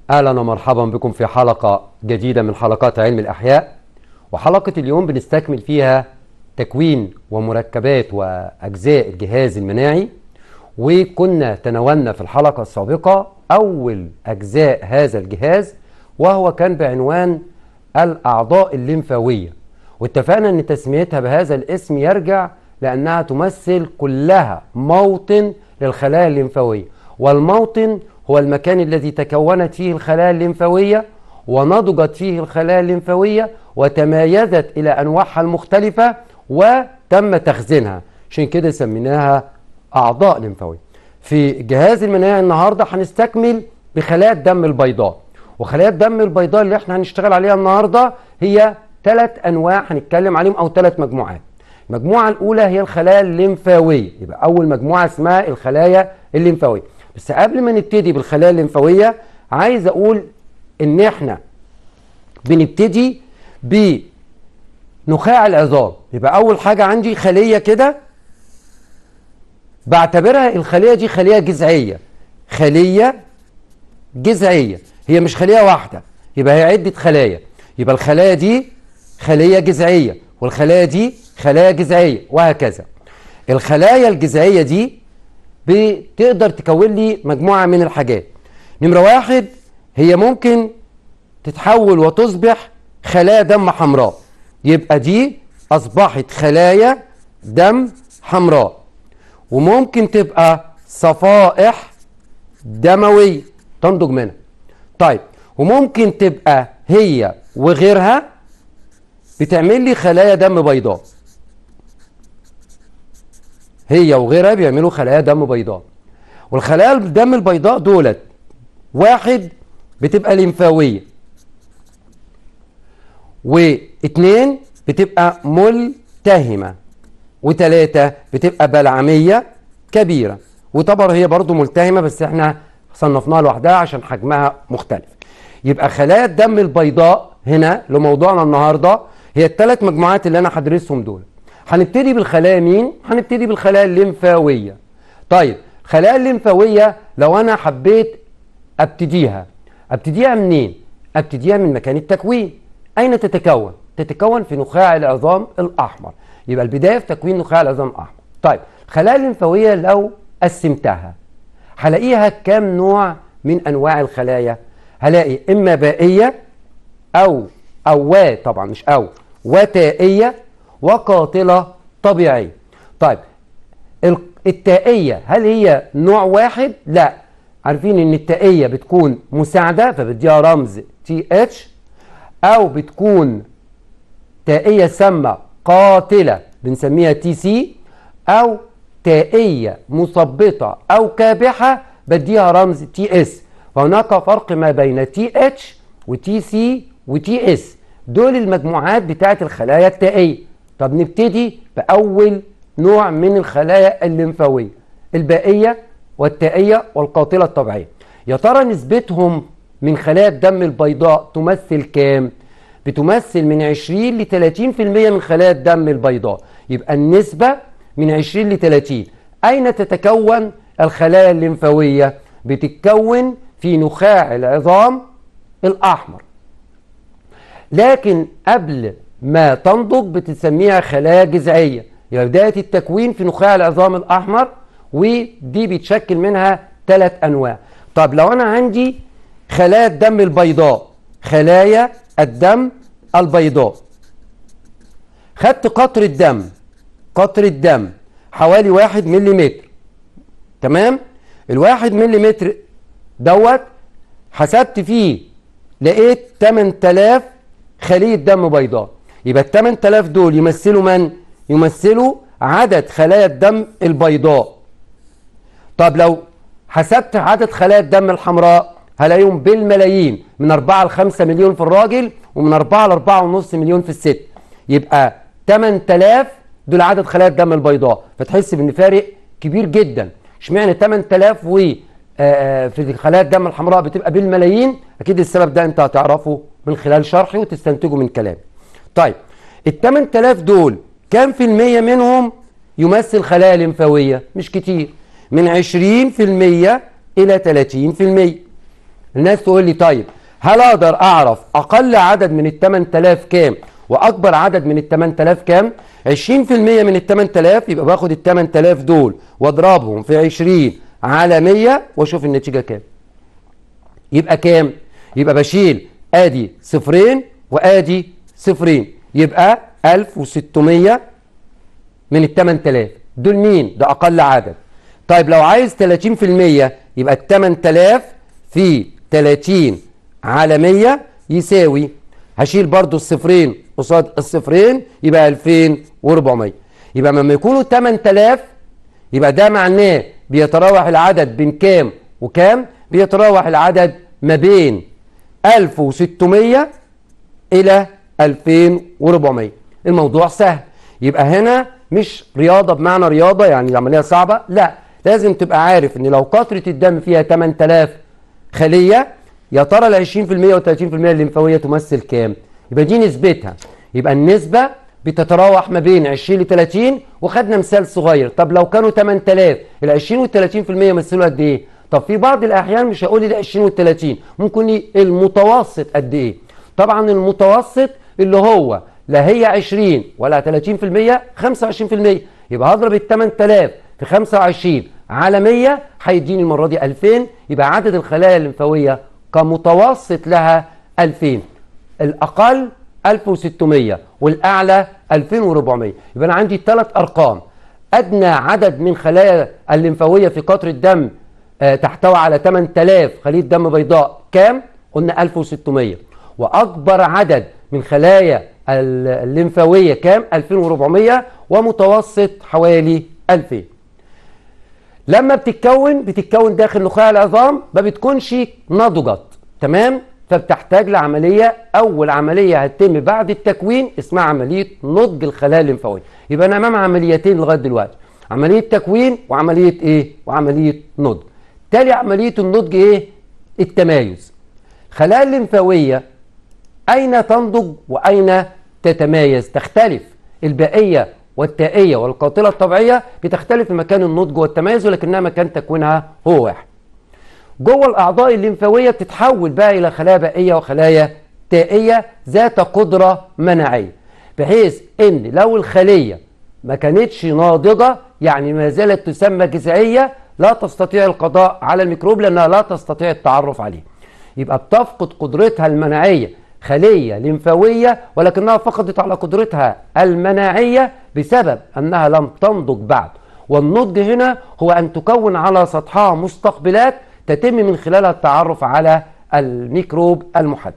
اهلا ومرحبا بكم في حلقه جديده من حلقات علم الاحياء وحلقه اليوم بنستكمل فيها تكوين ومركبات واجزاء الجهاز المناعي وكنا تناولنا في الحلقه السابقه اول اجزاء هذا الجهاز وهو كان بعنوان الاعضاء الليمفاويه واتفقنا ان تسميتها بهذا الاسم يرجع لانها تمثل كلها موطن للخلايا الليمفاويه والموطن هو المكان الذي تكونت فيه الخلايا الليمفاويه ونضجت فيه الخلايا الليمفاويه وتمايزت الى انواعها المختلفه وتم تخزينها عشان كده سميناها اعضاء ليمفاويه في الجهاز المناعي النهارده هنستكمل بخلايا الدم البيضاء وخلايا الدم البيضاء اللي احنا هنشتغل عليها النهارده هي ثلاث انواع هنتكلم عليهم او ثلاث مجموعات المجموعه الاولى هي الخلايا الليمفاويه يبقى اول مجموعه اسمها الخلايا الليمفاويه بس قبل ما نبتدي بالخلايا الليمفاويه عايز اقول ان احنا بنبتدي بنخاع العظام يبقى اول حاجه عندي خليه كده بعتبرها الخليه دي خليه جذعيه خليه جذعيه هي مش خليه واحده يبقى هي عده خلايا يبقى الخلايا دي خليه جذعيه والخلايا دي خلايا جذعيه وهكذا الخلايا الجذعيه دي بتقدر تكون لي مجموعه من الحاجات نمره واحد هي ممكن تتحول وتصبح خلايا دم حمراء يبقى دي اصبحت خلايا دم حمراء وممكن تبقى صفائح دمويه تنضج منها طيب وممكن تبقى هي وغيرها بتعمل لي خلايا دم بيضاء هي وغيرها بيعملوا خلايا دم بيضاء والخلايا الدم البيضاء دولت واحد بتبقى ليمفاويه واثنين بتبقى ملتهمه وثلاثه بتبقى بلعميه كبيره وطبعا هي برضو ملتهمه بس احنا صنفناها لوحدها عشان حجمها مختلف يبقى خلايا الدم البيضاء هنا لموضوعنا النهارده هي الثلاث مجموعات اللي انا هدرسهم دول هنبتدي بالخلايا مين هنبتدي بالخلايا الليمفاويه طيب الخلايا الليمفاويه لو انا حبيت ابتديها ابتديها منين ابتديها من مكان التكوين اين تتكون تتكون في نخاع العظام الاحمر يبقى البدايه في تكوين نخاع العظام الاحمر طيب الخلايا الليمفاويه لو قسمتها هلاقيها كام نوع من انواع الخلايا هلاقي اما بائيه او او و طبعا مش او وتائيه وقاتله طبيعيه طيب التائيه هل هي نوع واحد لا عارفين ان التائيه بتكون مساعده فبديها رمز تي اتش او بتكون تائيه سامه قاتله بنسميها تي سي او تائيه مثبطه او كابحه بديها رمز تي اس فهناك فرق ما بين تي اتش وتي سي وتي اس دول المجموعات بتاعت الخلايا التائيه طب نبتدي باول نوع من الخلايا الليمفاويه البائيه والتائيه والقاتله الطبيعيه يا ترى نسبتهم من خلايا الدم البيضاء تمثل كام بتمثل من 20 ل 30% من خلايا الدم البيضاء يبقى النسبه من 20 ل 30 اين تتكون الخلايا الليمفاويه بتتكون في نخاع العظام الاحمر لكن قبل ما تنضج بتسميها خلايا جذعيه يبقى بدايه التكوين في نخاع العظام الاحمر ودي بيتشكل منها ثلاث انواع طب لو انا عندي خلايا الدم البيضاء خلايا الدم البيضاء خدت قطر الدم قطر الدم حوالي واحد مليمتر تمام الواحد مليمتر دوت حسبت فيه لقيت 8000 خلية دم بيضاء يبقى ال 8000 دول يمثلوا من؟ يمثلوا عدد خلايا الدم البيضاء طب لو حسبت عدد خلايا الدم الحمراء هلاقيهم بالملايين من 4 ل 5 مليون في الراجل ومن 4 ل 4.5 مليون في الست يبقى 8000 دول عدد خلايا الدم البيضاء فتحس بان فارق كبير جدا اشمعنى 8000 و في خلايا الدم الحمراء بتبقى بالملايين اكيد السبب ده انت هتعرفه من خلال شرحي وتستنتجه من كلامي طيب ال 8000 دول كام في المية منهم يمثل خلايا لمفاوية مش كتير من 20% إلى 30% الناس تقول لي طيب هل اقدر اعرف اقل عدد من ال 8000 كام واكبر عدد من ال 8000 كام 20% من ال 8000 يبقى باخد ال 8000 دول واضربهم في 20 على 100 واشوف النتيجه كام يبقى كام يبقى بشيل ادي صفرين وادي صفرين يبقى 1600 من ال 8000 دول مين ده اقل عدد طيب لو عايز 30% يبقى ال 8000 في 30 على 100 يساوي هشيل برضو الصفرين قصاد الصفرين يبقى 2400 يبقى لما يكونوا 8000 يبقى ده معناه بيتراوح العدد بين كام وكام بيتراوح العدد ما بين 1600 إلى 2400 الموضوع سهل يبقى هنا مش رياضة بمعنى رياضة يعني العملية صعبة لا لازم تبقى عارف ان لو قطرة الدم فيها 8000 خلية يا ترى ال 20% و30% الليمفاوية تمثل كام يبقى دي نسبتها يبقى النسبة بتتراوح ما بين 20 ل 30 وخدنا مثال صغير طب لو كانوا 8000 ال 20 وال 30% يمثلوا قد ايه طب في بعض الاحيان مش هقول ال 20 وال 30 ممكن المتوسط قد ايه طبعا المتوسط اللي هو لا هي 20 ولا 30% 25% يبقى هضرب ال 8000 في 25 على 100 هيديني المره دي 2000 يبقى عدد الخلايا الليمفاويه كمتوسط لها 2000 الاقل 1600 والاعلى 2400 يبقى انا عندي ثلاث ارقام ادنى عدد من خلايا الليمفاويه في قطر الدم آه تحتوي على 8000 خليه دم بيضاء كام قلنا 1600 واكبر عدد من خلايا الليمفاويه كام 2400 ومتوسط حوالي 2000 لما بتتكون بتتكون داخل نخاع العظام ما بتكونش نضجت تمام فبتحتاج لعمليه اول عمليه هتتم بعد التكوين اسمها عمليه نضج الخلايا الليمفاويه يبقى انا امام عمليتين لغايه دلوقتي عمليه تكوين وعمليه ايه وعمليه نضج تالي عمليه النضج ايه التمايز الخلايا الليمفاويه اين تنضج واين تتمايز تختلف البائيه والتائيه والقاتله الطبيعيه بتختلف في مكان النضج والتمايز ولكنها مكان تكوينها هو واحد جوه الاعضاء الليمفاويه بتتحول بقى الى خلايا بائيه وخلايا تائيه ذات قدره مناعيه بحيث ان لو الخليه ما كانتش ناضجه يعني ما زالت تسمى جذعيه لا تستطيع القضاء على الميكروب لانها لا تستطيع التعرف عليه يبقى بتفقد قدرتها المناعيه خليه ليمفاويه ولكنها فقدت على قدرتها المناعيه بسبب انها لم تنضج بعد والنضج هنا هو ان تكون على سطحها مستقبلات تتم من خلالها التعرف على الميكروب المحدد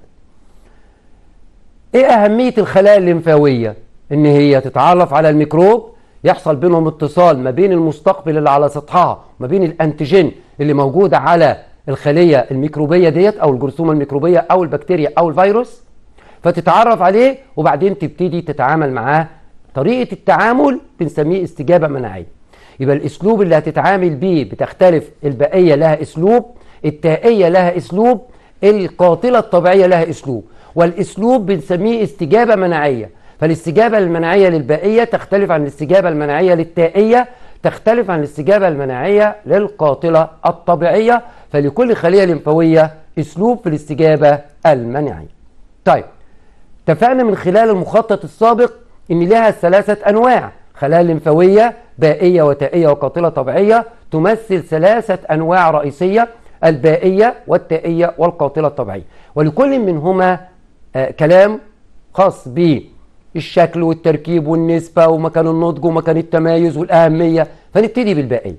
ايه اهميه الخلايا الليمفاويه ان هي تتعرف على الميكروب يحصل بينهم اتصال ما بين المستقبل اللي على سطحها وما بين الانتيجين اللي موجوده على الخليه الميكروبيه ديت او الجرثومه الميكروبيه او البكتيريا او الفيروس فتتعرف عليه وبعدين تبتدي تتعامل معاه طريقه التعامل بنسميه استجابه مناعيه يبقى الاسلوب اللي هتتعامل بيه بتختلف البقيه لها اسلوب التائيه لها اسلوب القاتله الطبيعيه لها اسلوب والاسلوب بنسميه استجابه مناعيه فالاستجابه المناعيه للبائيه تختلف عن الاستجابه المناعيه للتائيه تختلف عن الاستجابه المناعيه للقاتله الطبيعيه فلكل خليه ليمفاويه اسلوب في الاستجابه المناعيه طيب اتفقنا من خلال المخطط السابق ان لها ثلاثه انواع خلايا ليمفاويه بائيه وتائيه وقاتله طبيعيه تمثل ثلاثه انواع رئيسيه البائيه والتائيه والقاتله الطبيعيه ولكل منهما آه كلام خاص بالشكل والتركيب والنسبه ومكان النضج ومكان التمايز والاهميه فنبتدي بالبائيه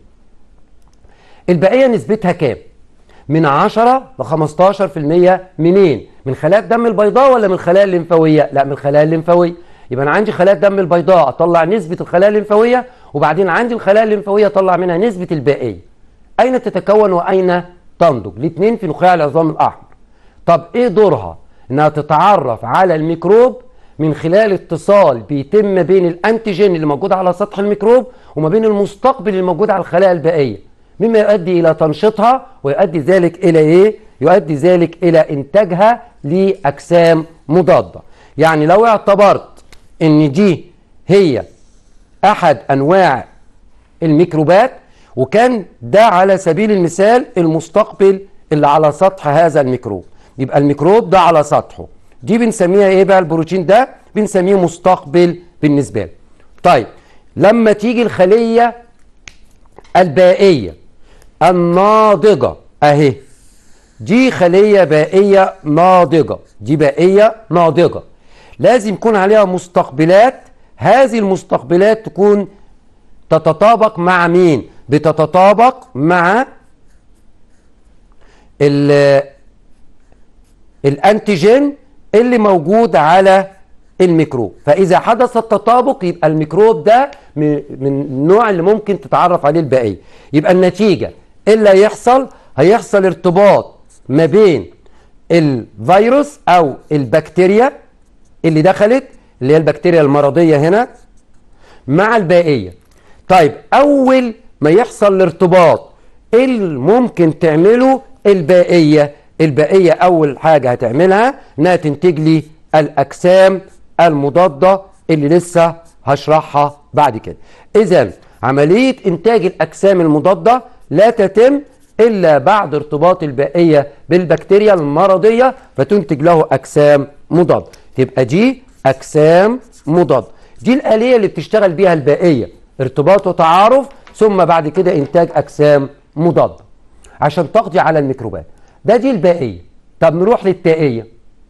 البائيه نسبتها كام من 10 ل 15% منين من خلايا الدم البيضاء ولا من الخلايا الليمفاويه لا من الخلايا الليمفاويه يبقى انا عندي خلايا الدم البيضاء اطلع نسبه الخلايا الليمفاويه وبعدين عندي الخلايا الليمفاويه اطلع منها نسبه البائيه اين تتكون واين تنضج الاثنين في نخاع العظام الاحمر طب ايه دورها انها تتعرف على الميكروب من خلال اتصال بيتم بين الانتيجين اللي موجود على سطح الميكروب وما بين المستقبل اللي موجود على الخلايا البائيه مما يؤدي الى تنشيطها ويؤدي ذلك الى ايه يؤدي ذلك الى انتاجها لاجسام مضاده يعني لو اعتبرت ان دي هي احد انواع الميكروبات وكان ده على سبيل المثال المستقبل اللي على سطح هذا الميكروب يبقى الميكروب ده على سطحه دي بنسميها ايه بقى البروتين ده بنسميه مستقبل بالنسبه له طيب لما تيجي الخليه البائيه الناضجه اهي دي خليه بائيه ناضجه دي بائيه ناضجه لازم يكون عليها مستقبلات هذه المستقبلات تكون تتطابق مع مين بتتطابق مع الانتيجين اللي موجود على الميكروب فاذا حدث التطابق يبقى الميكروب ده من النوع اللي ممكن تتعرف عليه البائيه يبقى النتيجه اللي هيحصل هيحصل ارتباط ما بين الفيروس او البكتيريا اللي دخلت اللي هي البكتيريا المرضيه هنا مع البائيه طيب اول ما يحصل الارتباط ايه اللي ممكن تعمله البائيه البائيه اول حاجه هتعملها انها تنتج لي الاجسام المضاده اللي لسه هشرحها بعد كده اذا عمليه انتاج الاجسام المضاده لا تتم الا بعد ارتباط البائيه بالبكتيريا المرضيه فتنتج له اجسام مضاده تبقى دي اجسام مضاده دي الاليه اللي بتشتغل بيها البائيه ارتباط وتعارف ثم بعد كده انتاج اجسام مضاده عشان تقضي على الميكروبات ده دي البائيه طب نروح للتائيه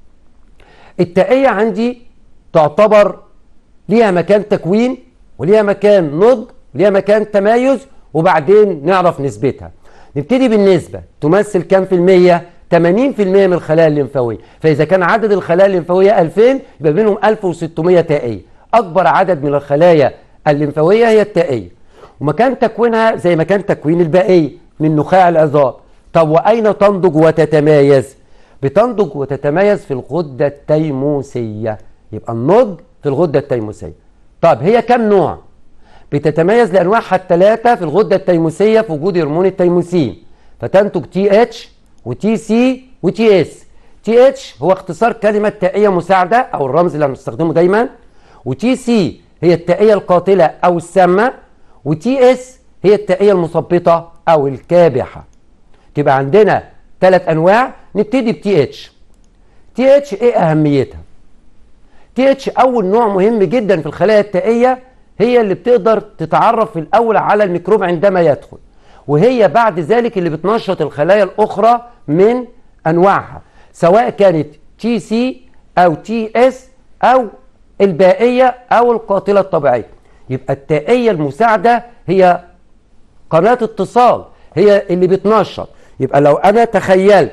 التائيه عندي تعتبر ليها مكان تكوين وليها مكان نضج وليها مكان تمايز وبعدين نعرف نسبتها نبتدي بالنسبة تمثل كام في المية 80% من الخلايا الليمفاوية فإذا كان عدد الخلايا الليمفاوية 2000 يبقى منهم 1600 تائية أكبر عدد من الخلايا الليمفاوية هي التائية ومكان تكوينها زي مكان تكوين البائية من نخاع العظام طب وأين تنضج وتتمايز بتنضج وتتميز في الغدة التيموسية يبقى النضج في الغدة التيموسية طب هي كم نوع بتتميز لانواعها الثلاثه في الغده التيموسيه في وجود هرمون التيموسين فتنتج تي اتش وتي سي وتي اس تي اتش هو اختصار كلمه تائيه مساعده او الرمز اللي بنستخدمه دايما وتي سي هي التائيه القاتله او السامه وتي اس هي التائيه المثبطه او الكابحه تبقى عندنا ثلاث انواع نبتدي بتي اتش تي اتش ايه اهميتها تي اتش اول نوع مهم جدا في الخلايا التائيه هي اللي بتقدر تتعرف في الأول على الميكروب عندما يدخل وهي بعد ذلك اللي بتنشط الخلايا الأخرى من أنواعها سواء كانت تي سي أو تي اس أو البائية أو القاتلة الطبيعية يبقى التائية المساعدة هي قناة اتصال هي اللي بتنشط يبقى لو أنا تخيلت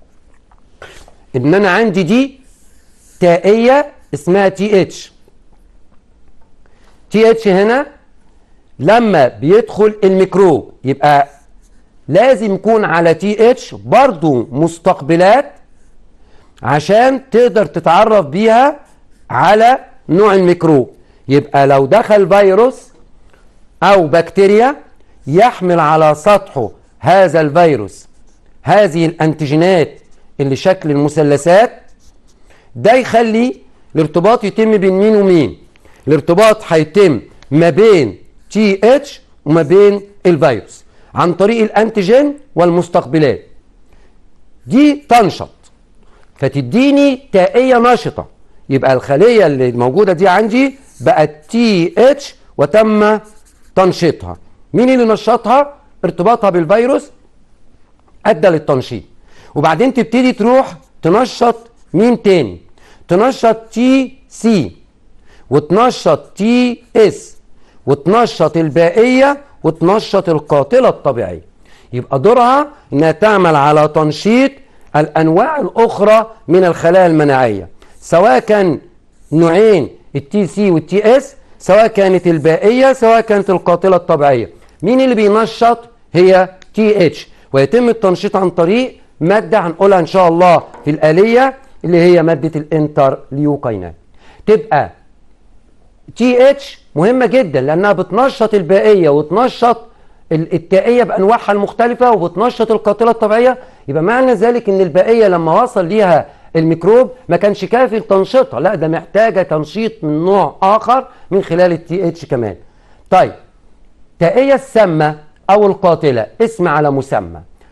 إن أنا عندي دي تائية اسمها تي اتش تي اتش هنا لما بيدخل الميكروب يبقى لازم يكون على تي اتش برضو مستقبلات عشان تقدر تتعرف بيها على نوع الميكروب يبقى لو دخل فيروس او بكتيريا يحمل على سطحه هذا الفيروس هذه الانتيجينات اللي شكل المثلثات ده يخلي الارتباط يتم بين مين ومين الارتباط هيتم ما بين تي اتش وما بين الفيروس عن طريق الانتيجين والمستقبلات دي تنشط فتديني تائية نشطة يبقى الخلية اللي موجودة دي عندي بقت تي اتش وتم تنشيطها مين اللي نشطها ارتباطها بالفيروس ادى للتنشيط وبعدين تبتدي تروح تنشط مين تاني تنشط تي سي وتنشط تي اس وتنشط البائية وتنشط القاتلة الطبيعية يبقى دورها انها تعمل على تنشيط الانواع الاخرى من الخلايا المناعية سواء كان نوعين التي سي والتي اس سواء كانت البائية سواء كانت القاتلة الطبيعية مين اللي بينشط هي تي اتش ويتم التنشيط عن طريق مادة هنقولها ان شاء الله في الآلية اللي هي مادة الانترليوكينات تبقى تي اتش مهمة جدا لأنها بتنشط البائية وتنشط التائية بأنواعها المختلفة وبتنشط القاتلة الطبيعية يبقى معنى ذلك إن البائية لما وصل ليها الميكروب ما كانش كافي لتنشيطها لا ده محتاجة تنشيط من نوع آخر من خلال التي اتش كمان طيب تائية السامة أو القاتلة اسم على مسمى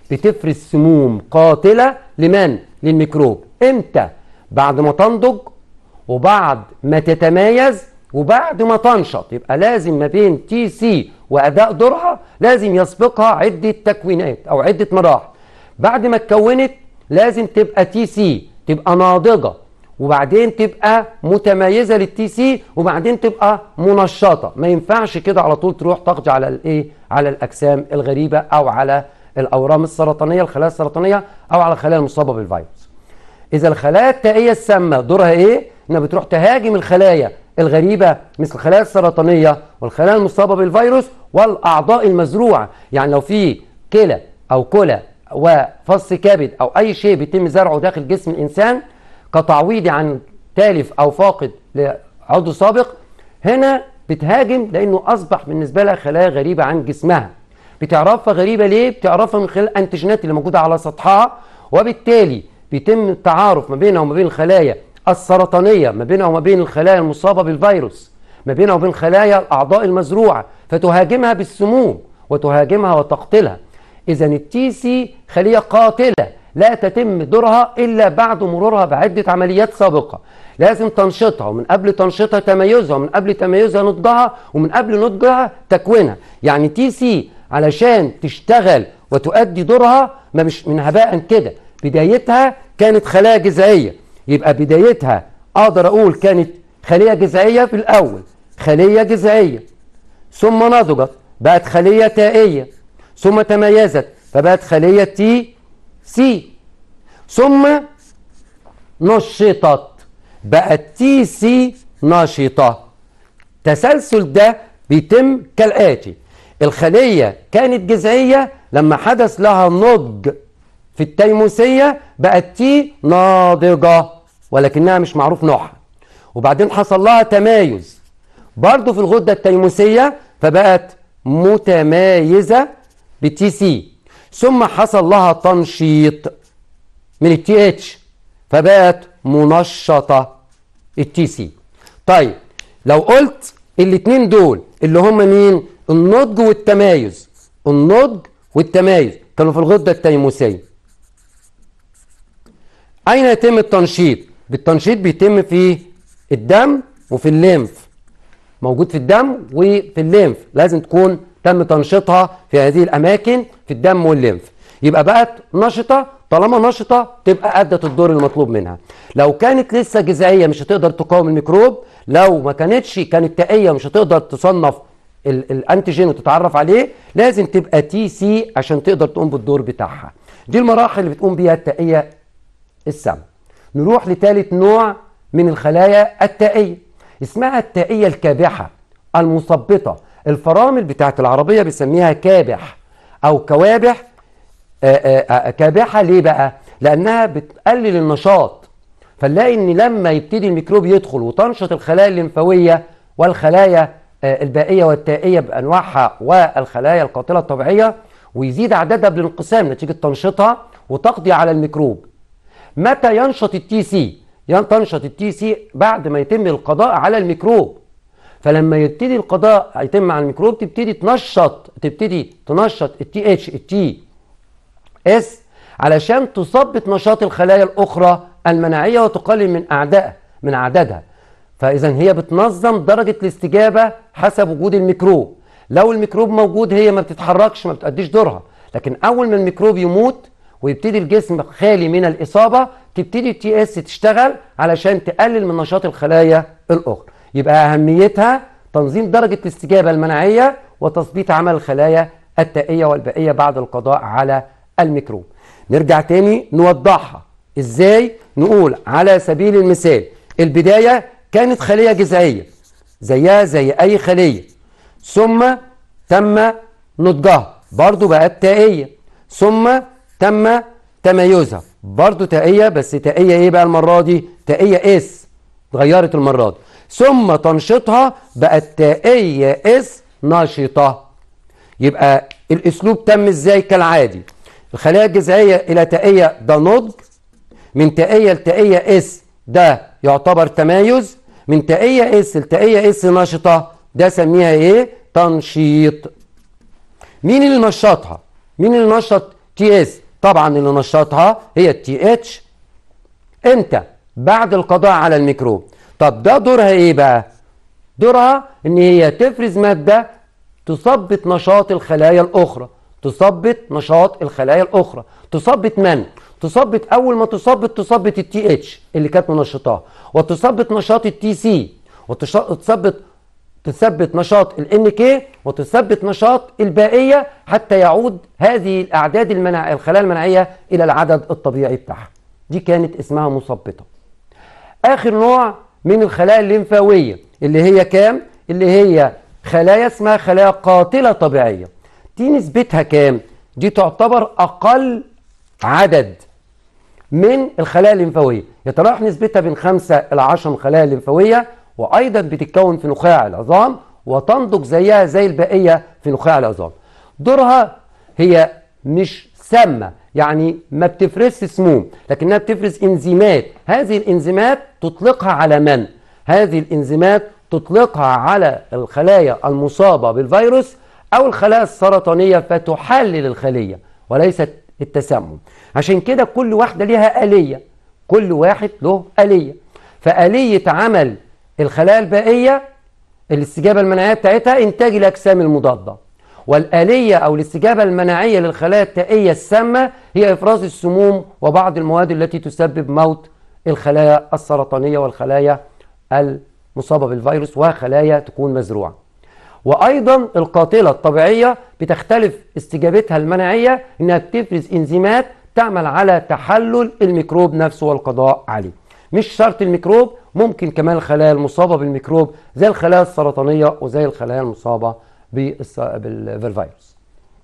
بتفرز سموم قاتلة لمن؟ للميكروب امتى؟ بعد ما تنضج وبعد ما تتمايز وبعد ما تنشط يبقى لازم ما بين تي سي واداء دورها لازم يسبقها عده تكوينات او عده مراحل بعد ما اتكونت لازم تبقى تي سي تبقى ناضجه وبعدين تبقى متميزه للتي سي وبعدين تبقى منشطه ما ينفعش كده على طول تروح تقضي على الايه على الاجسام الغريبه او على الاورام السرطانيه الخلايا السرطانيه او على الخلايا المصابه بالفيروس اذا الخلايا التائيه السامه دورها ايه انها بتروح تهاجم الخلايا الغريبه مثل الخلايا السرطانيه والخلايا المصابه بالفيروس والاعضاء المزروعه يعني لو في كلى او كلى وفص كبد او اي شيء بيتم زرعه داخل جسم الانسان كتعويض عن تالف او فاقد لعضو سابق هنا بتهاجم لانه اصبح بالنسبه لها خلايا غريبه عن جسمها بتعرفها غريبه ليه بتعرفها من خلال الانتيجينات اللي موجوده على سطحها وبالتالي بيتم التعارف ما بينها وما بين الخلايا السرطانيه ما بينها وما بين الخلايا المصابه بالفيروس ما بينها وبين خلايا الاعضاء المزروعه فتهاجمها بالسموم وتهاجمها وتقتلها اذا التي سي خليه قاتله لا تتم دورها الا بعد مرورها بعده عمليات سابقه لازم تنشطها ومن قبل تنشيطها تميزها ومن قبل تميزها نضجها ومن قبل نضجها تكوينها يعني تي سي علشان تشتغل وتؤدي دورها ما مش من هباء كده بدايتها كانت خلايا جذعيه يبقى بدايتها اقدر اقول كانت خليه جذعيه في الاول خليه جذعيه ثم نضجت بقت خليه تائيه ثم تميزت فبقت خليه تي سي ثم نشطت بقت تي سي نشطه التسلسل ده بيتم كالاتي الخليه كانت جذعيه لما حدث لها نضج في التيموسيه بقت تي ناضجه ولكنها مش معروف نوعها وبعدين حصل لها تمايز برضه في الغده التيموسيه فبقت متمايزه بالتي سي ثم حصل لها تنشيط من التي اتش فبقت منشطه التي سي طيب لو قلت الاثنين دول اللي هم مين النضج والتمايز النضج والتمايز كانوا في الغده التيموسيه اين يتم التنشيط بالتنشيط بيتم في الدم وفي الليمف موجود في الدم وفي الليمف لازم تكون تم تنشيطها في هذه الاماكن في الدم والليمف يبقى بقت نشطه طالما نشطه تبقى ادت الدور المطلوب منها لو كانت لسه جذعيه مش هتقدر تقاوم الميكروب لو ما كانتش كانت تائيه مش هتقدر تصنف الانتيجين وتتعرف عليه لازم تبقى تي سي عشان تقدر تقوم بالدور بتاعها دي المراحل اللي بتقوم بيها التائيه السم نروح لثالث نوع من الخلايا التائيه اسمها التائيه الكابحه المثبطه الفرامل بتاعت العربيه بيسميها كابح او كوابح آآ آآ كابحه ليه بقى لانها بتقلل النشاط فنلاقي ان لما يبتدي الميكروب يدخل وتنشط الخلايا الليمفاويه والخلايا البائيه والتائيه بانواعها والخلايا القاتله الطبيعيه ويزيد عددها بالانقسام نتيجه تنشيطها وتقضي على الميكروب متى ينشط التي سي تنشط التي سي بعد ما يتم القضاء على الميكروب فلما يبتدي القضاء يتم على الميكروب تبتدي تنشط تبتدي تنشط التي اتش التي اس علشان تثبط نشاط الخلايا الاخرى المناعيه وتقلل من اعدائها من اعدادها فاذا هي بتنظم درجه الاستجابه حسب وجود الميكروب لو الميكروب موجود هي ما بتتحركش ما بتأديش دورها لكن اول ما الميكروب يموت ويبتدي الجسم خالي من الاصابه تبتدي التي اس تشتغل علشان تقلل من نشاط الخلايا الاخرى يبقى اهميتها تنظيم درجه الاستجابه المناعيه وتثبيت عمل الخلايا التائيه والبائيه بعد القضاء على الميكروب نرجع تاني نوضحها ازاي نقول على سبيل المثال البدايه كانت خليه جذعيه زيها زي اي خليه ثم تم نضجها برضو بقت تائيه ثم تم تميزها برضو تائيه بس تائيه ايه بقى المره دي تائيه اس اتغيرت المره دي ثم تنشيطها بقت تائيه اس نشطه يبقى الاسلوب تم ازاي كالعادي الخلايا الجذعيه الى تائيه ده نضج من تائيه لتائيه اس ده يعتبر تمايز من تائيه اس لتائيه اس نشطه ده سميها ايه تنشيط مين اللي نشطها مين اللي نشط تي اس طبعا اللي نشطها هي التي اتش امتى بعد القضاء على الميكروب طب ده دورها ايه بقى دورها ان هي تفرز ماده تثبط نشاط الخلايا الاخرى تثبط نشاط الخلايا الاخرى تثبط من تثبط اول ما تثبط تثبط التي اتش اللي كانت منشطاها وتثبط نشاط التي سي وتثبط تثبت نشاط ال كي وتثبت نشاط البائية حتى يعود هذه الأعداد المنع الخلايا المناعية إلى العدد الطبيعي بتاعها دي كانت اسمها مثبطة آخر نوع من الخلايا الليمفاوية اللي هي كام؟ اللي هي خلايا اسمها خلايا قاتلة طبيعية دي نسبتها كام؟ دي تعتبر أقل عدد من الخلايا الليمفاوية يتراوح نسبتها بين 5 إلى 10 من الخلايا الليمفاوية وأيضا بتتكون في نخاع العظام وتنضج زيها زي البقية في نخاع العظام دورها هي مش سامة يعني ما بتفرزش سموم لكنها بتفرز انزيمات هذه الانزيمات تطلقها على من؟ هذه الانزيمات تطلقها على الخلايا المصابة بالفيروس أو الخلايا السرطانية فتحلل الخلية وليست التسمم عشان كده كل واحدة ليها آلية كل واحد له آلية فآلية عمل الخلايا البائية الاستجابة المناعية بتاعتها إنتاج الأجسام المضادة والآلية أو الاستجابة المناعية للخلايا التائية السامة هي إفراز السموم وبعض المواد التي تسبب موت الخلايا السرطانية والخلايا المصابة بالفيروس وخلايا تكون مزروعة وأيضا القاتلة الطبيعية بتختلف استجابتها المناعية إنها بتفرز إنزيمات تعمل على تحلل الميكروب نفسه والقضاء عليه مش شرط الميكروب ممكن كمان الخلايا المصابة بالميكروب زي الخلايا السرطانية وزي الخلايا المصابة بالفيروس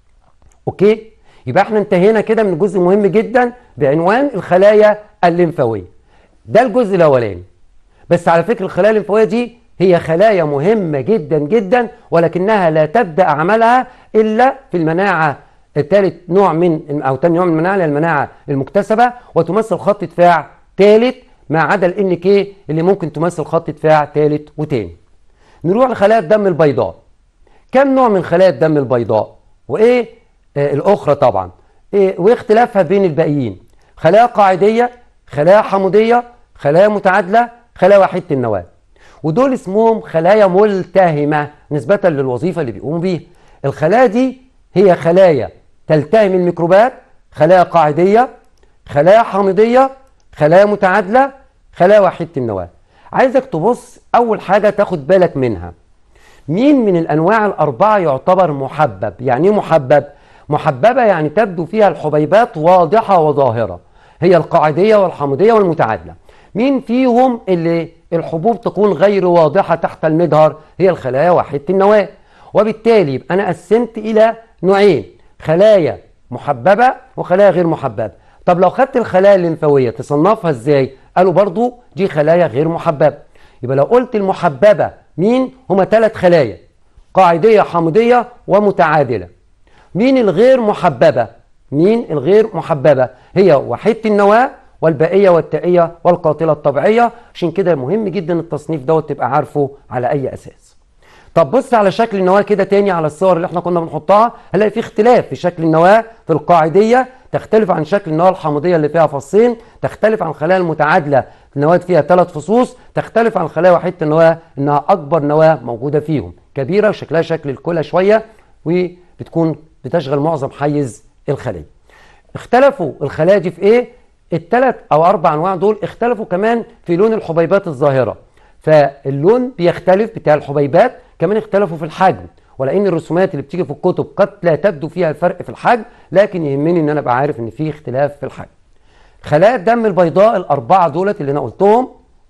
اوكي يبقى احنا انتهينا كده من جزء مهم جدا بعنوان الخلايا الليمفاوية ده الجزء الاولاني بس على فكرة الخلايا الليمفاوية دي هي خلايا مهمة جدا جدا ولكنها لا تبدأ عملها إلا في المناعة الثالث نوع من أو ثاني نوع من المناعة المناعة المكتسبة وتمثل خط دفاع ثالث ما عدا الان كي اللي ممكن تمثل خط دفاع ثالث وتاني نروح لخلايا الدم البيضاء كم نوع من خلايا الدم البيضاء وايه آه الاخرى طبعا إيه واختلافها بين الباقيين خلايا قاعديه خلايا حمضيه خلايا متعادله خلايا وحيده النواه ودول اسمهم خلايا ملتهمه نسبه للوظيفه اللي بيقوموا بيها الخلايا دي هي خلايا تلتهم الميكروبات خلايا قاعديه خلايا حامضيه خلايا متعادله خلايا وحيده النواه عايزك تبص اول حاجه تاخد بالك منها مين من الانواع الاربعه يعتبر محبب يعني ايه محبب محببه يعني تبدو فيها الحبيبات واضحه وظاهره هي القاعديه والحامضيه والمتعادله مين فيهم اللي الحبوب تكون غير واضحه تحت المجهر هي الخلايا وحيده النواه وبالتالي يبقى انا قسمت الى نوعين خلايا محببه وخلايا غير محببه طب لو خدت الخلايا الليمفاويه تصنفها ازاي قالوا برضو دي خلايا غير محببه يبقى لو قلت المحببه مين هما ثلاث خلايا قاعديه حامضيه ومتعادله مين الغير محببه مين الغير محببه هي وحيده النواه والبائيه والتائيه والقاتله الطبيعيه عشان كده مهم جدا التصنيف دوت تبقى عارفه على اي اساس طب بص على شكل النواه كده تاني على الصور اللي احنا كنا بنحطها هنلاقي في اختلاف في شكل النواه في القاعديه تختلف عن شكل النواه الحامضيه اللي فيها فصين تختلف عن الخلايا المتعادله النواه فيها ثلاث فصوص تختلف عن خلايا وحيده النواه انها اكبر نواه موجوده فيهم كبيره وشكلها شكل الكلى شويه وبتكون بتشغل معظم حيز الخليه اختلفوا الخلايا دي في ايه الثلاث او اربع انواع دول اختلفوا كمان في لون الحبيبات الظاهره فاللون بيختلف بتاع الحبيبات كمان اختلفوا في الحجم ولان الرسومات اللي بتيجي في الكتب قد لا تبدو فيها الفرق في الحجم لكن يهمني ان انا ابقى عارف ان في اختلاف في الحجم خلايا الدم البيضاء الاربعه دولت اللي انا قلتهم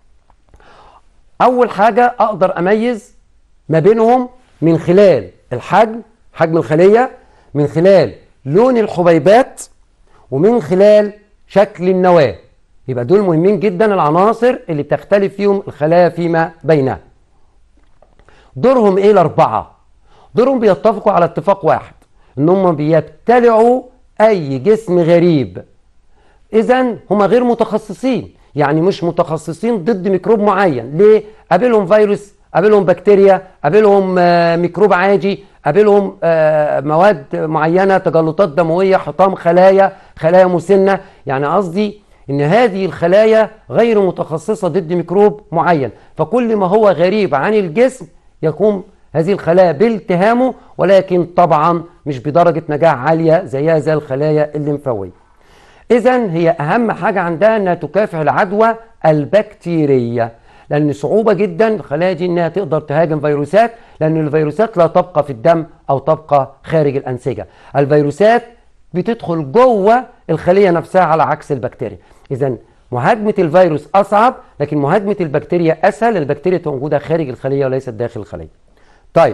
اول حاجه اقدر اميز ما بينهم من خلال الحجم حجم الخليه من خلال لون الحبيبات ومن خلال شكل النواه يبقى دول مهمين جدا العناصر اللي بتختلف فيهم الخلايا فيما بينها دورهم ايه الاربعه دورهم بيتفقوا على اتفاق واحد ان هم بيبتلعوا اي جسم غريب اذا هم غير متخصصين يعني مش متخصصين ضد ميكروب معين ليه قابلهم فيروس قابلهم بكتيريا قابلهم ميكروب عادي قابلهم آه، مواد معينه تجلطات دمويه حطام خلايا خلايا مسنه يعني قصدي ان هذه الخلايا غير متخصصه ضد ميكروب معين فكل ما هو غريب عن الجسم يقوم هذه الخلايا بالتهامه ولكن طبعا مش بدرجه نجاح عاليه زيها زي الخلايا الليمفاويه اذا هي اهم حاجه عندها انها تكافح العدوى البكتيريه لان صعوبه جدا الخلايا دي انها تقدر تهاجم فيروسات لان الفيروسات لا تبقى في الدم او تبقى خارج الانسجه الفيروسات بتدخل جوه الخليه نفسها على عكس البكتيريا اذا مهاجمه الفيروس اصعب لكن مهاجمه البكتيريا اسهل البكتيريا موجوده خارج الخليه وليست داخل الخليه طيب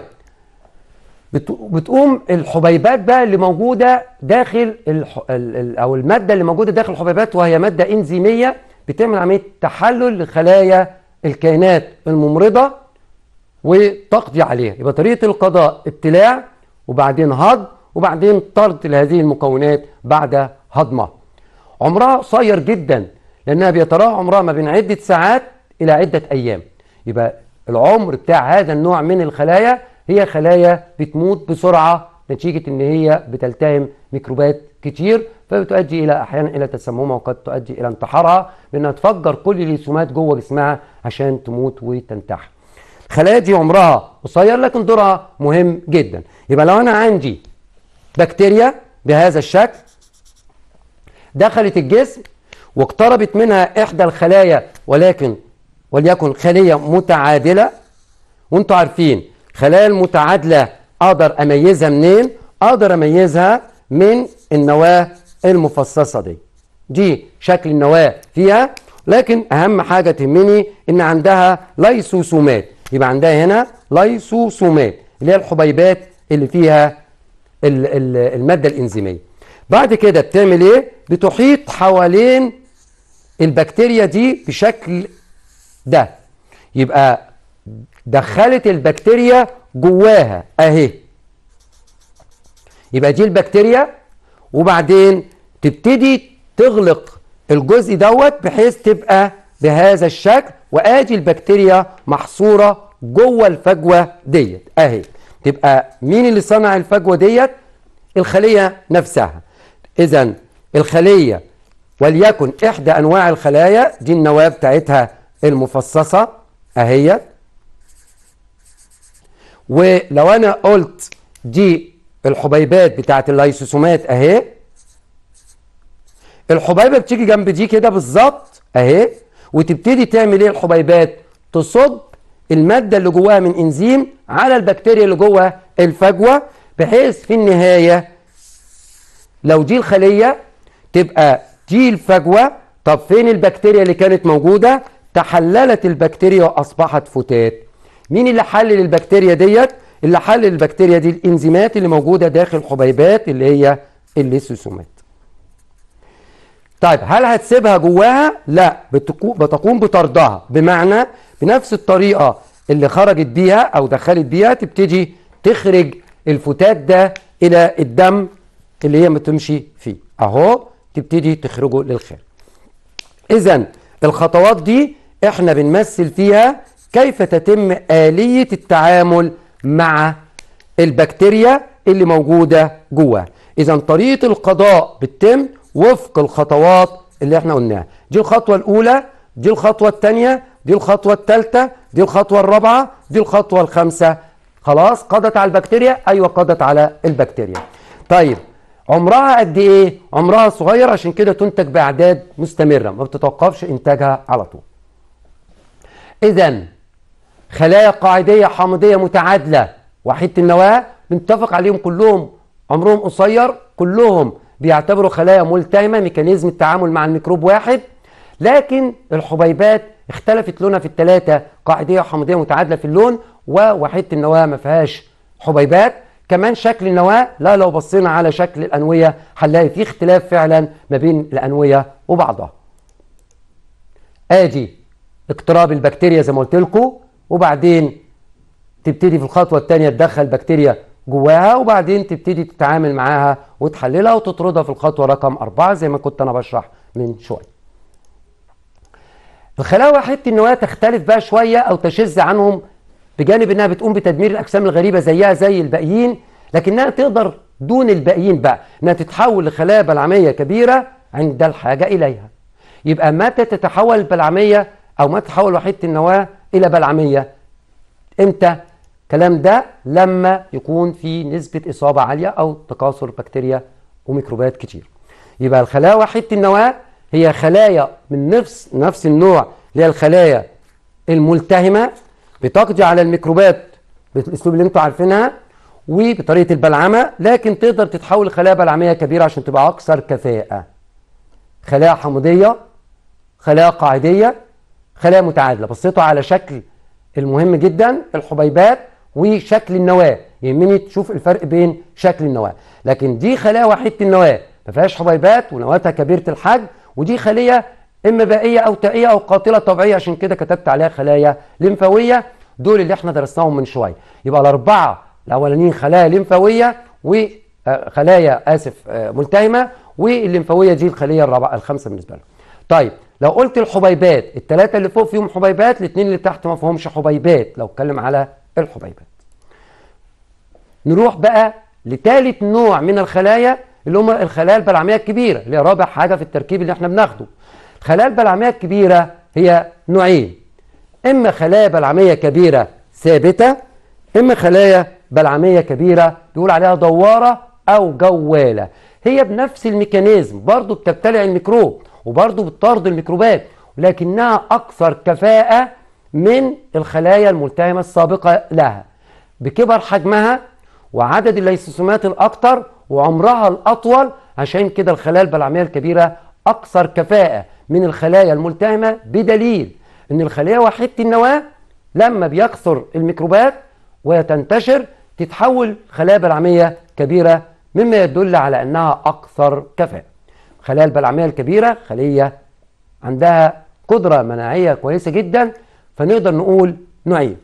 بتقوم الحبيبات بقى اللي موجوده داخل الح... او الماده اللي موجوده داخل الحبيبات وهي ماده انزيميه بتعمل عمليه تحلل لخلايا الكائنات الممرضه وتقضي عليها يبقى طريقه القضاء ابتلاع وبعدين هضم وبعدين طرد لهذه المكونات بعد هضمها عمرها قصير جدا لانها بيتراوح عمرها ما بين عده ساعات الى عده ايام يبقى العمر بتاع هذا النوع من الخلايا هي خلايا بتموت بسرعه نتيجه ان هي بتلتهم ميكروبات كتير فبتؤدي الى احيانا الى تسممها وقد تؤدي الى انتحارها بانها تفجر كل الرسومات جوه جسمها عشان تموت وتنتحر. الخلايا دي عمرها قصير لكن دورها مهم جدا. يبقى لو انا عندي بكتيريا بهذا الشكل دخلت الجسم واقتربت منها احدى الخلايا ولكن وليكن خليه متعادله وانتم عارفين خلايا المتعادله اقدر اميزها منين؟ اقدر اميزها من النواه المفصصه دي. دي شكل النواه فيها لكن اهم حاجه تهمني ان عندها ليسوسومات يبقى عندها هنا ليسوسومات اللي هي الحبيبات اللي فيها الماده الانزيميه. بعد كده بتعمل ايه؟ بتحيط حوالين البكتيريا دي بشكل ده يبقى دخلت البكتيريا جواها اهي يبقى دي البكتيريا وبعدين تبتدي تغلق الجزء دوت بحيث تبقى بهذا الشكل وادي البكتيريا محصوره جوه الفجوه ديت اهي تبقى مين اللي صنع الفجوه ديت الخليه نفسها اذا الخليه وليكن احدى انواع الخلايا دي النواه بتاعتها المفصصه اهيت ولو انا قلت دي الحبيبات بتاعت اللايسوسومات اهي الحبيبه بتيجي جنب دي كده بالظبط اهي وتبتدي تعمل ايه الحبيبات تصب الماده اللي جواها من انزيم على البكتيريا اللي جوه الفجوه بحيث في النهايه لو دي الخليه تبقى دي الفجوه طب فين البكتيريا اللي كانت موجوده تحللت البكتيريا واصبحت فتات مين اللي حلل البكتيريا ديت اللي حلل البكتيريا دي الانزيمات اللي موجوده داخل الحبيبات اللي هي الليسوسومات طيب هل هتسيبها جواها لا بتقوم بطردها بمعنى بنفس الطريقه اللي خرجت بيها او دخلت بيها تبتدي تخرج الفتات ده الى الدم اللي هي بتمشي فيه اهو تبتدي تخرجه للخارج اذا الخطوات دي احنا بنمثل فيها كيف تتم آلية التعامل مع البكتيريا اللي موجودة جواها إذا طريقة القضاء بتتم وفق الخطوات اللي احنا قلناها دي الخطوة الأولى دي الخطوة الثانية دي الخطوة الثالثة دي الخطوة الرابعة دي الخطوة الخامسة خلاص قضت على البكتيريا أيوة قضت على البكتيريا طيب عمرها قد ايه عمرها صغير عشان كده تنتج باعداد مستمره ما بتتوقفش انتاجها على طول اذا خلايا قاعديه حامضيه متعادله وحيده النواه بنتفق عليهم كلهم عمرهم قصير كلهم بيعتبروا خلايا ملتهمه ميكانيزم التعامل مع الميكروب واحد لكن الحبيبات اختلفت لونها في الثلاثه قاعديه وحامضيه متعادله في اللون ووحيده النواه ما فيهاش حبيبات كمان شكل النواة لا لو بصينا على شكل الأنوية هنلاقي في اختلاف فعلا ما بين الأنوية وبعضها ادي اقتراب البكتيريا زي ما قلت لكم وبعدين تبتدي في الخطوة الثانية تدخل بكتيريا جواها وبعدين تبتدي تتعامل معاها وتحللها وتطردها في الخطوة رقم أربعة زي ما كنت أنا بشرح من شوية الخلايا وحيدة النواة تختلف بقى شوية أو تشذ عنهم بجانب انها بتقوم بتدمير الاجسام الغريبه زيها زي الباقيين لكنها تقدر دون الباقيين بقى انها تتحول لخلايا بلعميه كبيره عند الحاجه اليها يبقى متى تتحول البلعميه او متى تتحول وحيده النواه الى بلعميه امتى الكلام ده لما يكون في نسبه اصابه عاليه او تكاثر بكتيريا وميكروبات كتير يبقى الخلايا وحيده النواه هي خلايا من نفس نفس النوع اللي هي الخلايا الملتهمه بتقضي على الميكروبات بالاسلوب اللي انتم عارفينها وبطريقه البلعمه لكن تقدر تتحول لخلايا بلعميه كبيره عشان تبقى اكثر كفاءه. خلايا حمضيه، خلايا قاعديه، خلايا متعادله، بصيتوا على شكل المهم جدا الحبيبات وشكل النواه، يهمني تشوف الفرق بين شكل النواه، لكن دي خلايا وحيده النواه ما فيهاش حبيبات ونواتها كبيره الحجم ودي خليه اما بائيه او تائيه او قاتله طبيعيه عشان كده كتبت عليها خلايا لمفاويه دول اللي احنا درسناهم من شويه يبقى الاربعه الاولانيين خلايا لمفاويه وخلايا اسف ملتهمه والليمفاويه دي الخليه الرابعه الخامسه بالنسبه لهم. طيب لو قلت الحبيبات الثلاثه اللي فوق فيهم حبيبات الاثنين اللي تحت ما فيهمش حبيبات لو اتكلم على الحبيبات. نروح بقى لثالث نوع من الخلايا اللي هم الخلايا البلعميه الكبيره اللي هي رابع حاجه في التركيب اللي احنا بناخده. الخلايا البلعميه الكبيره هي نوعين اما خلايا بلعميه كبيره ثابته اما خلايا بلعميه كبيره بيقول عليها دواره او جواله هي بنفس الميكانيزم برضه بتبتلع الميكروب وبرضه بتطرد الميكروبات لكنها اكثر كفاءه من الخلايا الملتهمه السابقه لها بكبر حجمها وعدد الليسوسومات الاكثر وعمرها الاطول عشان كده الخلايا البلعميه الكبيره اكثر كفاءه من الخلايا الملتهمه بدليل ان الخليه وحيده النواه لما بيكثر الميكروبات وتنتشر تتحول خلايا بلعميه كبيره مما يدل على انها اكثر كفاءه. الخلايا البلعميه الكبيره خليه عندها قدره مناعيه كويسه جدا فنقدر نقول نوعين.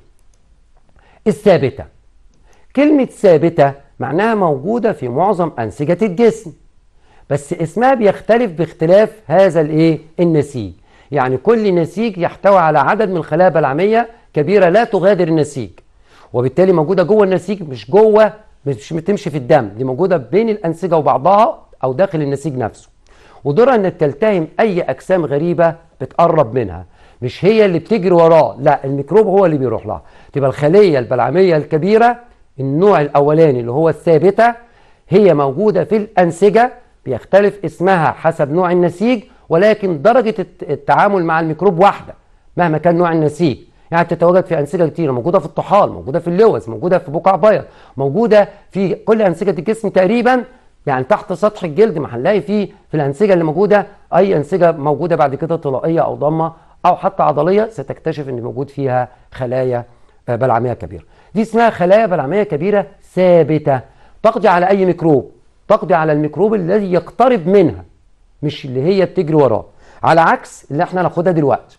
الثابته. كلمه ثابته معناها موجوده في معظم انسجه الجسم. بس اسمها بيختلف باختلاف هذا الايه؟ النسيج. يعني كل نسيج يحتوي على عدد من الخلايا البلعميه كبيره لا تغادر النسيج. وبالتالي موجوده جوه النسيج مش جوه مش بتمشي في الدم دي موجوده بين الانسجه وبعضها او داخل النسيج نفسه ودورها انها تلتهم اي اجسام غريبه بتقرب منها مش هي اللي بتجري وراه لا الميكروب هو اللي بيروح لها تبقى الخليه البلعميه الكبيره النوع الاولاني اللي هو الثابته هي موجوده في الانسجه بيختلف اسمها حسب نوع النسيج ولكن درجه التعامل مع الميكروب واحده مهما كان نوع النسيج يعني تتواجد في انسجه كتيره موجوده في الطحال موجوده في اللوز موجوده في بقع بيض موجوده في كل انسجه الجسم تقريبا يعني تحت سطح الجلد ما هنلاقي فيه في الانسجه اللي موجوده اي انسجه موجوده بعد كده طلائيه او ضمه او حتى عضليه ستكتشف ان موجود فيها خلايا بلعميه كبيره دي اسمها خلايا بلعميه كبيره ثابته تقضي على اي ميكروب تقضي على الميكروب الذي يقترب منها مش اللي هي بتجري وراه على عكس اللي احنا ناخدها دلوقتي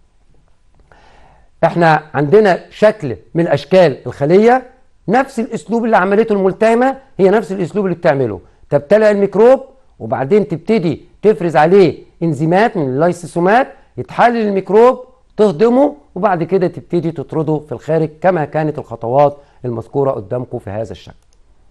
احنا عندنا شكل من اشكال الخليه نفس الاسلوب اللي عملته الملتهمه هي نفس الاسلوب اللي بتعمله تبتلع الميكروب وبعدين تبتدي تفرز عليه انزيمات من اللايسوسومات يتحلل الميكروب تهضمه وبعد كده تبتدي تطرده في الخارج كما كانت الخطوات المذكوره قدامكم في هذا الشكل.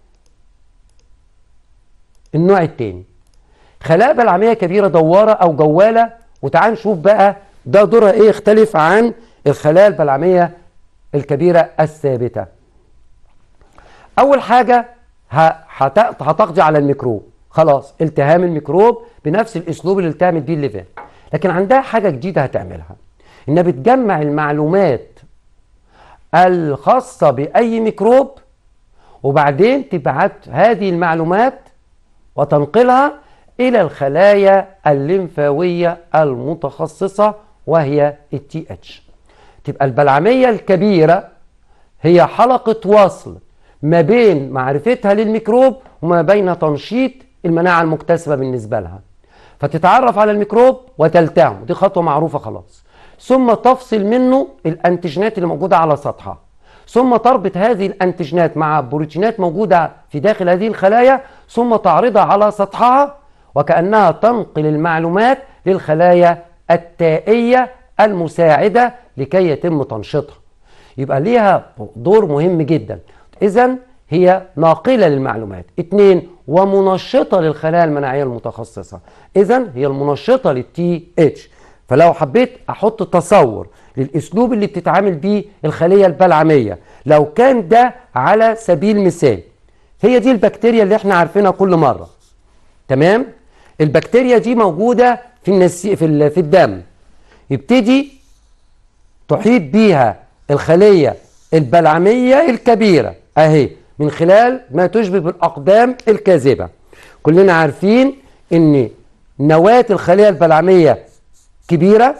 النوع الثاني خلايا بلعميه كبيره دواره او جواله وتعال نشوف بقى ده دورها ايه يختلف عن الخلايا البلعميه الكبيره الثابته. اول حاجه هتقضي على الميكروب خلاص التهام الميكروب بنفس الاسلوب اللي التهمت بيه اللي فات لكن عندها حاجه جديده هتعملها انها بتجمع المعلومات الخاصه باي ميكروب وبعدين تبعت هذه المعلومات وتنقلها الى الخلايا الليمفاويه المتخصصه وهي التي اتش تبقى البلعميه الكبيره هي حلقه وصل ما بين معرفتها للميكروب وما بين تنشيط المناعة المكتسبة بالنسبة لها فتتعرف على الميكروب وتلتهم دي خطوة معروفة خلاص ثم تفصل منه الانتجينات اللي موجودة على سطحها ثم تربط هذه الانتجينات مع بروتينات موجودة في داخل هذه الخلايا ثم تعرضها على سطحها وكأنها تنقل المعلومات للخلايا التائية المساعدة لكي يتم تنشيطها يبقى ليها دور مهم جدا اذا هي ناقله للمعلومات اثنين ومنشطه للخلايا المناعيه المتخصصه اذا هي المنشطه للتي اتش فلو حبيت احط تصور للاسلوب اللي بتتعامل بيه الخليه البلعميه لو كان ده على سبيل المثال هي دي البكتيريا اللي احنا عارفينها كل مره تمام البكتيريا دي موجوده في النسي في ال- في الدم يبتدي تحيط بيها الخليه البلعميه الكبيره اهي من خلال ما تشبه بالاقدام الكاذبه كلنا عارفين ان نواه الخليه البلعميه كبيره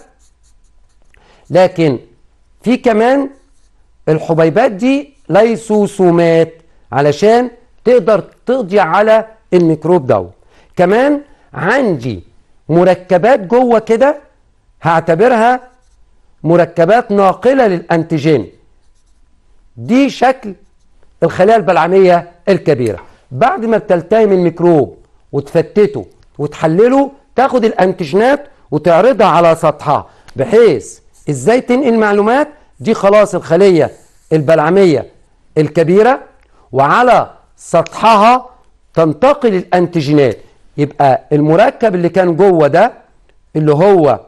لكن في كمان الحبيبات دي ليسوسومات علشان تقدر تقضي على الميكروب دوت كمان عندي مركبات جوه كده هعتبرها مركبات ناقله للانتيجين دي شكل الخلايا البلعميه الكبيره بعد ما بتلتئم الميكروب وتفتته وتحلله تاخد الانتيجينات وتعرضها على سطحها بحيث ازاي تنقل معلومات دي خلاص الخليه البلعميه الكبيره وعلى سطحها تنتقل الانتيجينات يبقى المركب اللي كان جوه ده اللي هو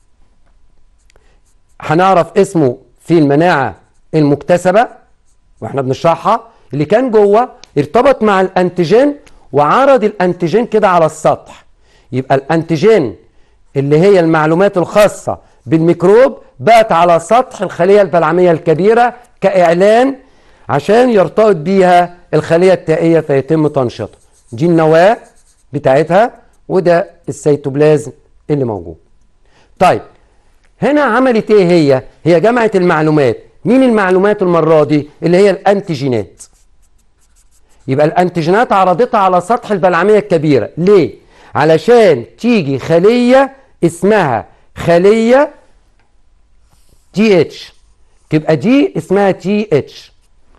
هنعرف اسمه في المناعه المكتسبه واحنا بنشرحها اللي كان جوه ارتبط مع الانتيجين وعرض الانتيجين كده على السطح يبقى الانتيجين اللي هي المعلومات الخاصه بالميكروب بقت على سطح الخليه البلعميه الكبيره كاعلان عشان يرتبط بيها الخليه التائيه فيتم تنشيطها دي النواه بتاعتها وده السيتوبلازم اللي موجود طيب هنا عملت ايه هي هي جمعت المعلومات مين المعلومات المره دي اللي هي الانتيجينات يبقى الانتيجينات عرضتها على سطح البلعميه الكبيره ليه علشان تيجي خليه اسمها خليه تي اتش تبقى دي اسمها تي اتش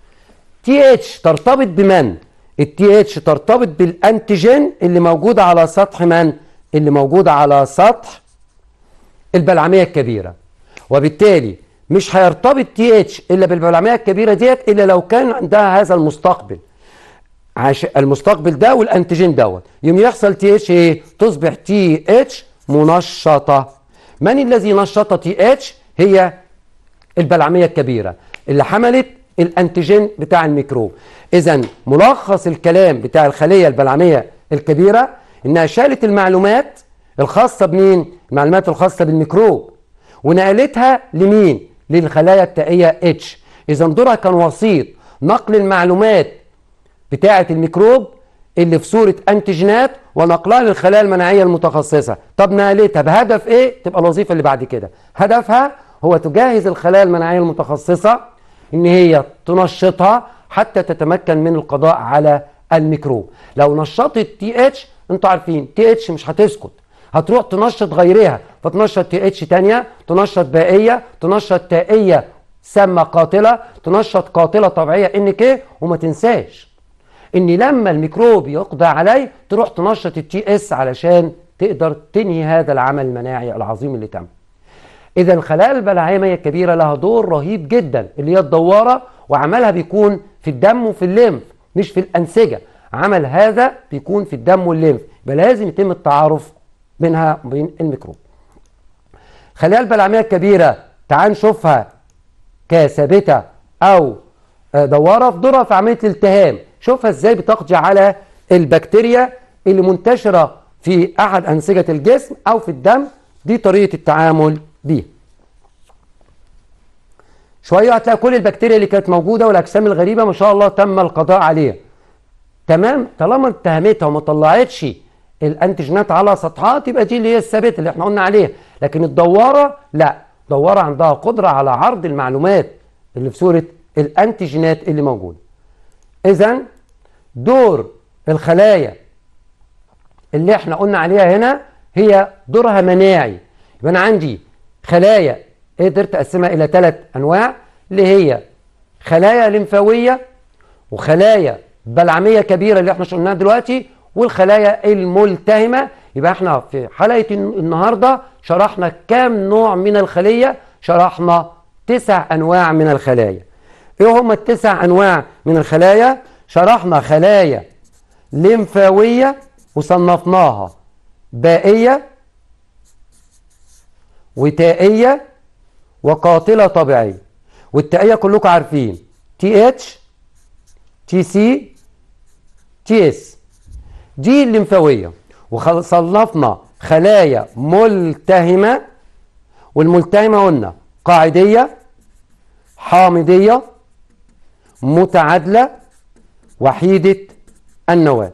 تي اتش ترتبط بمن التي اتش ترتبط بالانتيجين اللي موجوده على سطح من اللي موجوده على سطح البلعميه الكبيره وبالتالي مش هيرتبط تي اتش الا بالبلعميه الكبيره ديت الا لو كان عندها هذا المستقبل عش... المستقبل ده والانتيجين دوت يوم يحصل تي اتش ايه تصبح تي اتش منشطه من الذي نشط تي اتش هي البلعميه الكبيره اللي حملت الانتيجين بتاع الميكروب اذا ملخص الكلام بتاع الخليه البلعميه الكبيره انها شالت المعلومات الخاصه بمين المعلومات الخاصه بالميكروب ونقلتها لمين للخلايا التائيه اتش اذا دورها كان وسيط نقل المعلومات بتاعه الميكروب اللي في صوره انتيجينات ونقلها للخلايا المناعيه المتخصصه طب نقلتها بهدف ايه تبقى الوظيفه اللي بعد كده هدفها هو تجهز الخلايا المناعيه المتخصصه ان هي تنشطها حتى تتمكن من القضاء على الميكروب لو نشطت تي اتش انتوا عارفين تي اتش مش هتسكت هتروح تنشط غيرها فتنشط تي اتش تانية تنشط بائية تنشط تائية سامة قاتلة تنشط قاتلة طبيعية ان كي وما تنساش ان لما الميكروب يقضى عليه تروح تنشط التي اس علشان تقدر تنهي هذا العمل المناعي العظيم اللي تم اذا الخلايا البلعميه الكبيره لها دور رهيب جدا اللي هي الدواره وعملها بيكون في الدم وفي الليمف مش في الانسجه عمل هذا بيكون في الدم والليمف يبقى لازم يتم التعارف بينها وبين الميكروب الخلايا البلعميه الكبيره تعال نشوفها كثابته او دواره في دورها في عمليه الالتهام شوفها ازاي بتقضي على البكتيريا اللي منتشره في احد انسجه الجسم او في الدم دي طريقه التعامل بيها شويه هتلاقي كل البكتيريا اللي كانت موجوده والاجسام الغريبه ما شاء الله تم القضاء عليها تمام طالما اتهمتها وما طلعتش الانتيجينات على سطحها تبقى دي اللي هي الثابته اللي احنا قلنا عليها لكن الدواره لا الدواره عندها قدره على عرض المعلومات اللي في صوره الانتيجينات اللي موجوده اذا دور الخلايا اللي احنا قلنا عليها هنا هي دورها مناعي يبقى انا عندي خلايا قدرت اقسمها الى ثلاث انواع اللي هي خلايا لمفاويه وخلايا بلعميه كبيره اللي احنا قلناها دلوقتي والخلايا الملتهمه يبقى احنا في حلقه النهارده شرحنا كام نوع من الخليه شرحنا تسع انواع من الخلايا ايه هم التسع انواع من الخلايا شرحنا خلايا ليمفاويه وصنفناها بائيه وتائيه وقاتله طبيعيه والتائيه كلكم عارفين تي اتش تي سي تي اس دي الليمفاويه وصنفنا خلايا ملتهمه والملتهمه قلنا قاعديه حامضيه متعادله وحيده النواه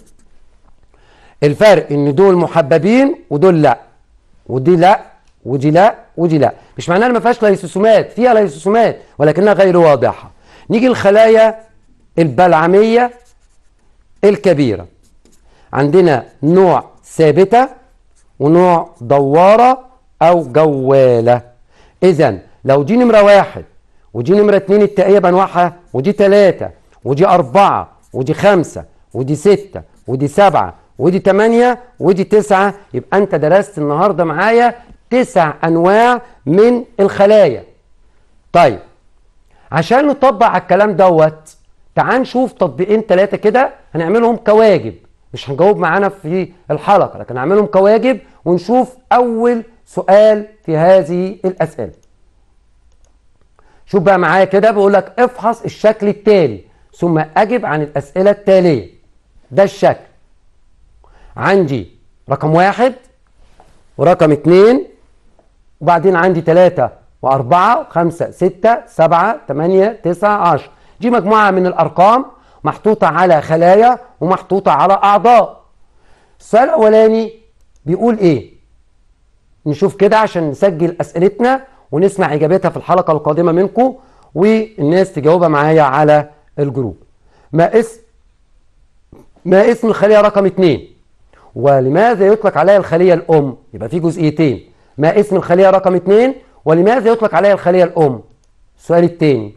الفرق ان دول محببين ودول لا ودي لا ودي لا ودي لا مش معناها ما فيهاش ليسوسومات فيها ليسوسومات ولكنها غير واضحه نيجي الخلايا البلعميه الكبيره عندنا نوع ثابته ونوع دواره او جواله اذا لو دي نمره واحد ودي نمره اتنين التائيه بانواعها ودي تلاته ودي اربعه ودي خمسه ودي سته ودي سبعه ودي تمانيه ودي تسعه يبقى انت درست النهارده معايا تسع انواع من الخلايا. طيب عشان نطبق على الكلام دوت تعال نشوف تطبيقين ثلاثه كده هنعملهم كواجب مش هنجاوب معانا في الحلقه لكن هنعملهم كواجب ونشوف اول سؤال في هذه الاسئله. شوف بقى معايا كده بيقول لك افحص الشكل التالي ثم اجب عن الاسئله التاليه. ده الشكل. عندي رقم واحد ورقم اتنين وبعدين عندي تلاتة وأربعة وخمسة ستة سبعة تمانية تسعة عشر دي مجموعة من الأرقام محطوطة على خلايا ومحطوطة على أعضاء السؤال الأولاني بيقول إيه؟ نشوف كده عشان نسجل أسئلتنا ونسمع إجابتها في الحلقة القادمة منكم والناس تجاوبها معايا على الجروب ما اسم ما اسم الخلية رقم اتنين ولماذا يطلق عليها الخلية الأم يبقى في جزئيتين ما اسم الخلية رقم اتنين ولماذا يطلق عليها الخلية الأم السؤال التاني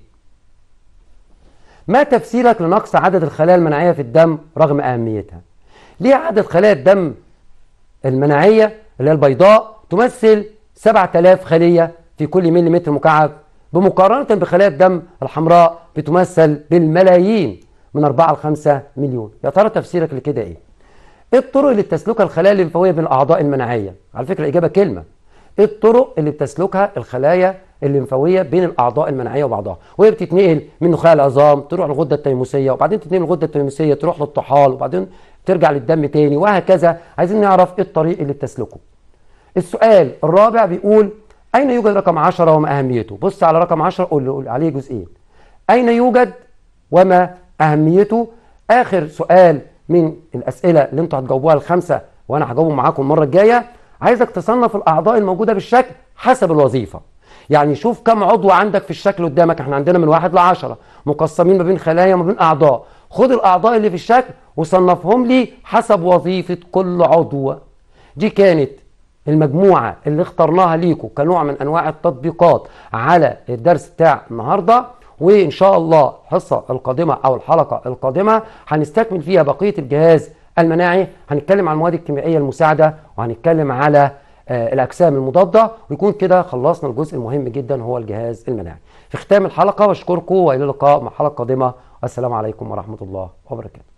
ما تفسيرك لنقص عدد الخلايا المناعية في الدم رغم أهميتها ليه عدد خلايا الدم المناعية اللي هي البيضاء تمثل 7000 خلية في كل مليمتر مكعب بمقارنة بخلايا الدم الحمراء بتمثل بالملايين من 4 ل 5 مليون يا ترى تفسيرك لكده ايه ايه الطرق اللي بتسلكها الخلايا الليمفاويه بين الاعضاء المناعيه على فكره الاجابه كلمه ايه الطرق اللي بتسلكها الخلايا الليمفاويه بين الاعضاء المناعيه وبعضها وهي بتتنقل من نخاع العظام تروح للغده التيموسيه وبعدين تتنقل للغده التيموسيه تروح للطحال وبعدين ترجع للدم تاني وهكذا عايزين نعرف ايه الطريق اللي بتسلكه السؤال الرابع بيقول اين يوجد رقم 10 وما اهميته بص على رقم 10 قول له عليه جزئين اين يوجد وما اهميته اخر سؤال من الاسئله اللي انتوا هتجاوبوها الخمسه وانا هجاوبهم معاكم المره الجايه عايزك تصنف الاعضاء الموجوده بالشكل حسب الوظيفه يعني شوف كم عضو عندك في الشكل قدامك احنا عندنا من واحد لعشرة مقسمين ما بين خلايا وما بين اعضاء خد الاعضاء اللي في الشكل وصنفهم لي حسب وظيفه كل عضو دي كانت المجموعه اللي اخترناها ليكم كنوع من انواع التطبيقات على الدرس بتاع النهارده وان شاء الله الحصه القادمه او الحلقه القادمه هنستكمل فيها بقيه الجهاز المناعي هنتكلم عن المواد الكيميائيه المساعده وهنتكلم على آه الاجسام المضاده ويكون كده خلصنا الجزء المهم جدا هو الجهاز المناعي في ختام الحلقه بشكركم والى اللقاء مع حلقه قادمه والسلام عليكم ورحمه الله وبركاته